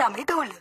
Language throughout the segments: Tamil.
ராமே தோல்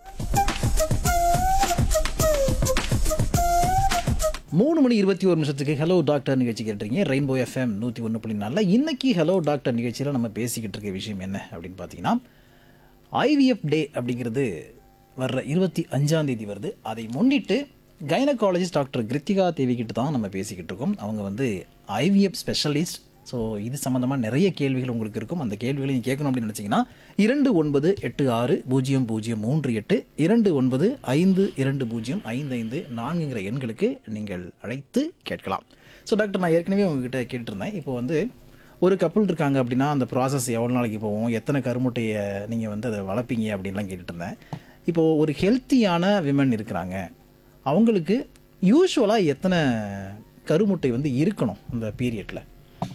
மூணு மணி இருபத்தி ஒரு நிமிஷத்துக்கு ஹலோ டாக்டர் நிகழ்ச்சி கேட்டுறீங்க ரெயின்போ எஃப்எம் நூற்றி ஒன்று புள்ளி நாலில் இன்னைக்கு ஹலோ டாக்டர் நிகழ்ச்சியில் நம்ம பேசிக்கிட்டு இருக்க விஷயம் என்ன அப்படின்னு பார்த்தீங்கன்னா ஐவிஎஃப் டே அப்படிங்கிறது வர்ற இருபத்தி அஞ்சாம் தேதி வருது அதை முன்னிட்டு கைனகாலஜிஸ்ட் டாக்டர் கிருத்திகா தேவி கிட்ட தான் நம்ம பேசிக்கிட்டு இருக்கோம் அவங்க வந்து ஐவிஎஃப் ஸ்பெஷலிஸ்ட் ஸோ இது சம்மந்தமாக நிறைய கேள்விகள் உங்களுக்கு இருக்கும் அந்த கேள்விகளை நீங்கள் கேட்கணும் அப்படின்னு நினச்சிங்கன்னா இரண்டு ஒன்பது எட்டு ஆறு பூஜ்ஜியம் பூஜ்ஜியம் மூன்று எட்டு இரண்டு ஒன்பது ஐந்து இரண்டு பூஜ்ஜியம் ஐந்து ஐந்து நான்குங்கிற எண்களுக்கு நீங்கள் அழைத்து கேட்கலாம் ஸோ டாக்டர் நான் ஏற்கனவே உங்ககிட்ட கேட்டிருந்தேன் இப்போ வந்து ஒரு கப்பல் இருக்காங்க அப்படின்னா அந்த ப்ராசஸ் எவ்வளோ நாளைக்கு போகும் எத்தனை கருமுட்டையை நீங்கள் வந்து அதை வளர்ப்பீங்க அப்படின்லாம் கேட்டுட்டு இருந்தேன் இப்போது ஒரு ஹெல்த்தியான விமன் இருக்கிறாங்க அவங்களுக்கு யூஸ்வலாக எத்தனை கருமுட்டை வந்து இருக்கணும் அந்த பீரியடில்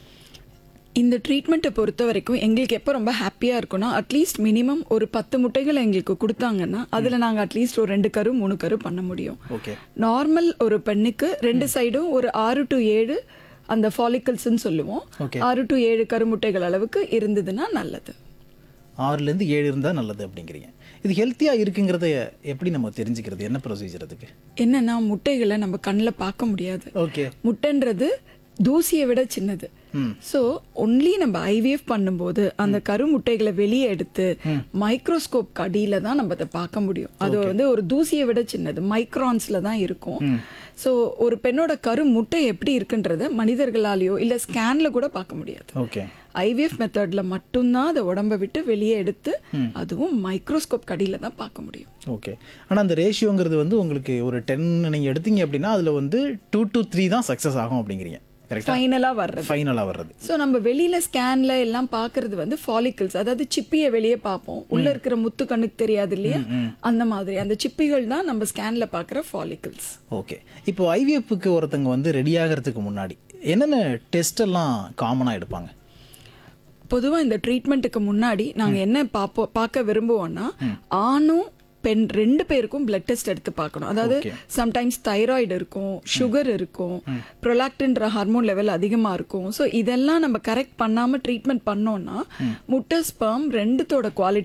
இந்த ட்ரீட்மெண்ட்டை பொறுத்த வரைக்கும் எங்களுக்கு எப்போ ரொம்ப ஹாப்பியாக இருக்கும்னா அட்லீஸ்ட் மினிமம் ஒரு பத்து முட்டைகள் எங்களுக்கு கொடுத்தாங்கன்னா அதில் நாங்கள் அட்லீஸ்ட் ஒரு ரெண்டு கரு மூணு கரு பண்ண முடியும் ஓகே நார்மல் ஒரு பெண்ணுக்கு ரெண்டு சைடும் ஒரு ஆறு டு ஏழு அந்த ஃபாலிக்கல்ஸ்ன்னு சொல்லுவோம் Okay. ஆறு டு ஏழு கருமுட்டைகள் அளவுக்கு இருந்ததுன்னா நல்லது ஆறுலேருந்து ஏழு இருந்தால் நல்லது அப்படிங்கிறீங்க இது ஹெல்த்தியாக இருக்குங்கிறத எப்படி நம்ம தெரிஞ்சுக்கிறது என்ன ப்ரொசீஜர் அதுக்கு என்னன்னா முட்டைகளை நம்ம கண்ணில் பார்க்க முடியாது ஓகே முட்டைன்றது தூசியை விட சின்னது ஸோ ஒன்லி நம்ம ஐவிஎஃப் பண்ணும்போது அந்த கருமுட்டைகளை வெளியே எடுத்து மைக்ரோஸ்கோப் அடியில தான் நம்ம அதை பார்க்க முடியும் அது வந்து ஒரு தூசியை விட சின்னது மைக்ரான்ஸ்ல தான் இருக்கும் ஸோ ஒரு பெண்ணோட கரு முட்டை எப்படி இருக்குன்றத மனிதர்களாலேயோ இல்ல ஸ்கேன்ல கூட பார்க்க முடியாது ஓகே ஐவிஎஃப் மெத்தட்ல மட்டும்தான் அதை உடம்ப விட்டு வெளியே எடுத்து அதுவும் மைக்ரோஸ்கோப் அடியில தான் பார்க்க முடியும் ஓகே ஆனால் அந்த ரேஷியோங்கிறது வந்து உங்களுக்கு ஒரு டென் நீங்கள் எடுத்தீங்க அப்படின்னா அதில் வந்து டூ டு த்ரீ தான் சக்ஸஸ் ஆகும் அப்படிங்கிறீங்க கரெக்டாக ஃபைனலா வர்றது ஃபைனலாக வர்றது ஸோ நம்ம வெளியில ஸ்கேன்ல எல்லாம் பார்க்கிறது வந்து ஃபாலிக்கல்ஸ் அதாவது சிப்பியை வெளியே பார்ப்போம் உள்ள இருக்கிற முத்து கண்ணுக்கு தெரியாது இல்லையா அந்த மாதிரி அந்த சிப்பிகள் தான் நம்ம ஸ்கேன்ல பார்க்குற ஃபாலிக்கல்ஸ் ஓகே இப்போ ஐவிஎஃப்க்கு ஒருத்தங்க வந்து ரெடி ஆகிறதுக்கு முன்னாடி என்னென்ன டெஸ்ட் எல்லாம் காமனாக எடுப்பாங்க பொதுவா இந்த ட்ரீட்மெண்ட்டுக்கு முன்னாடி நாங்க என்ன பார்ப்போம் பார்க்க விரும்புவோம்னா ஆணும் பெண் ரெண்டு பேருக்கும் பிளட் டெஸ்ட் எடுத்து பார்க்கணும் அதாவது சம்டைம்ஸ் தைராய்டு இருக்கும் சுகர் இருக்கும் ப்ரொலாக்டின்ற ஹார்மோன் லெவல் அதிகமா இருக்கும் ஸோ இதெல்லாம் நம்ம கரெக்ட் பண்ணாம ட்ரீட்மெண்ட் பண்ணோம்னா முட்டை ஸ்பெர்ம் ரெண்டுத்தோட குவாலிட்டி